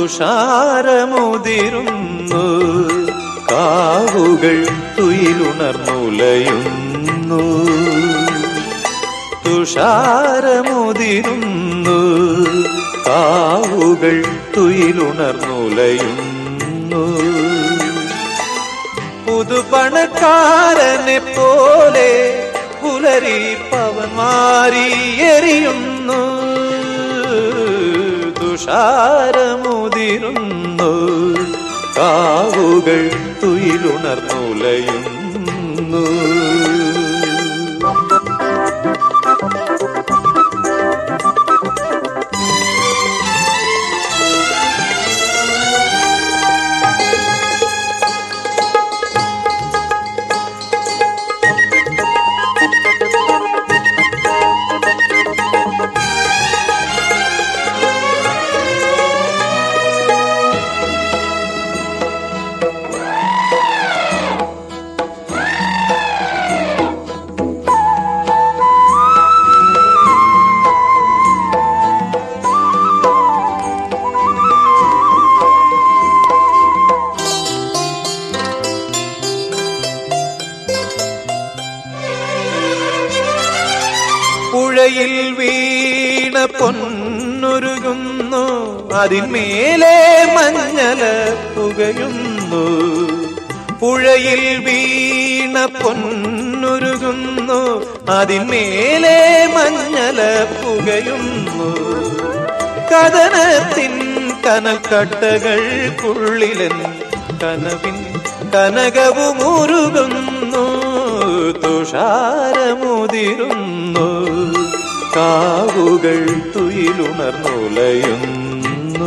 തുഷാരമുതിരുന്നു കാവുകൾ തുയിലുണർന്നുലയുന്നു തുഷാരമുതിരുന്നു കാവുകൾ തുയിലുണർന്നുലയുന്നു പുതുപണക്കാരനെ പോലെ പുലരി പവൻ മാറി എറിയുന്നു തുഷാരമുതിരുന്നു കാവുകൾ തുയിലുണർന്നുലയുന്നു പുഴയിൽ വീണ പൊന്നുരുകുന്നു അതിന്മേലെ മഞ്ഞല പുകയുന്നു പുഴയിൽ വീണ പൊന്നുരുകുന്നു അതിന്മേലെ മഞ്ഞല പുകയുന്നു കഥനത്തിൻ കനക്കട്ടകൾക്കുള്ളിലൻ കനവിൻ കനകവുമുരുകുന്നു തുഷാരമുതിരുന്നു കാവുകൾ തുയിലുണർന്നുലയുന്നു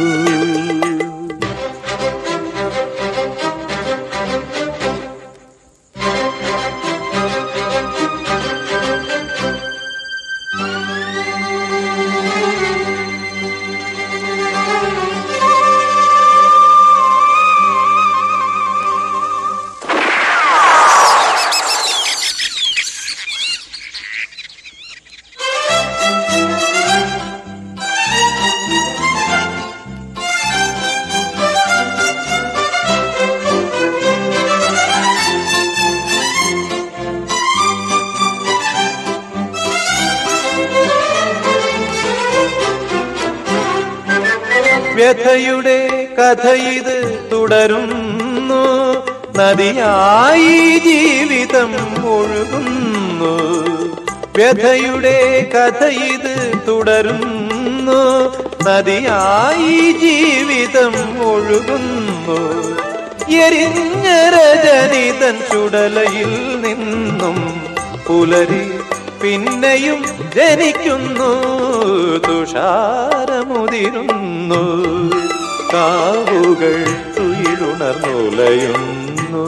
വ്യഥയുടെ കഥ ഇത് തുടരുന്നു നദിയായി ജീവിതം ഒഴുകുന്നു വ്യഥയുടെ കഥ ഇത് തുടരുന്നു നദിയായി ജീവിതം ഒഴുകുന്നു എരിഞ്ഞ രജനിതൻ ചുടലയിൽ നിന്നും പുലരി പിന്നെയും ജനിക്കുന്നു തുഷാരമുതിരുന്നു കാവുകൾ തുയിലുണർന്നുലയുന്നു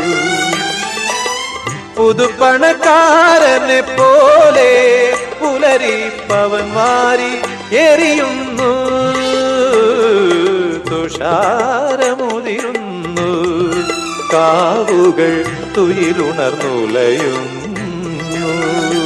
പുതുപ്പണക്കാരനെ പോലെ പുലരി പവൻ മാറി എറിയുന്നു തുഷാരമുതിരുന്നു കാവുകൾ തുയിലുണർന്നുലയുന്നു